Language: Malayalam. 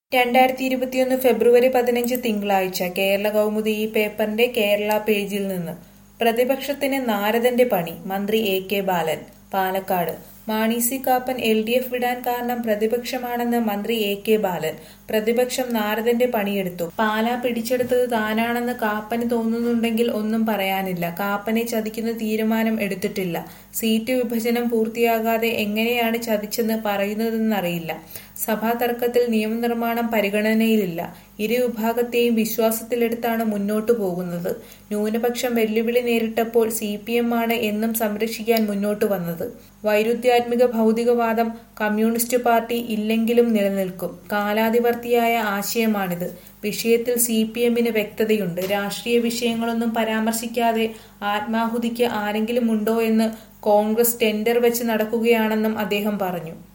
രണ്ടായിരത്തി ഇരുപത്തിയൊന്ന് ഫെബ്രുവരി പതിനഞ്ച് തിങ്കളാഴ്ച കേരള കൗമുദി ഈ പേപ്പറിന്റെ കേരള പേജിൽ നിന്ന് പ്രതിപക്ഷത്തിന് നാരദന്റെ പണി മന്ത്രി A K Balan Palakkad Mani C Kappan L D F വിടാൻ കാരണം പ്രതിപക്ഷമാണെന്ന് മന്ത്രി എ കെ ബാലൻ പ്രതിപക്ഷം നാരദന്റെ പണിയെടുത്തു പാലാ പിടിച്ചെടുത്തത് താനാണെന്ന് കാപ്പന് തോന്നുന്നുണ്ടെങ്കിൽ ഒന്നും പറയാനില്ല കാപ്പനെ ചതിക്കുന്ന തീരുമാനം എടുത്തിട്ടില്ല സീറ്റ് വിഭജനം പൂർത്തിയാകാതെ എങ്ങനെയാണ് ചതിച്ചെന്ന് പറയുന്നതെന്നറിയില്ല സഭാ തർക്കത്തിൽ നിയമനിർമ്മാണം പരിഗണനയിലില്ല ഇരു വിഭാഗത്തെയും വിശ്വാസത്തിലെടുത്താണ് മുന്നോട്ടു പോകുന്നത് ന്യൂനപക്ഷം വെല്ലുവിളി നേരിട്ടപ്പോൾ സി പി എം ആണ് എന്നും സംരക്ഷിക്കാൻ മുന്നോട്ടു വന്നത് വൈരുദ്ധ്യാത്മിക ഭൗതികവാദം കമ്മ്യൂണിസ്റ്റ് പാർട്ടി ഇല്ലെങ്കിലും നിലനിൽക്കും കാലാതിവർത്തിയായ ആശയമാണിത് വിഷയത്തിൽ സി പി എമ്മിന് വ്യക്തതയുണ്ട് രാഷ്ട്രീയ വിഷയങ്ങളൊന്നും പരാമർശിക്കാതെ ആത്മാഹുതിക്ക് ആരെങ്കിലും ഉണ്ടോ എന്ന് കോൺഗ്രസ് ടെൻഡർ വെച്ച് നടക്കുകയാണെന്നും അദ്ദേഹം പറഞ്ഞു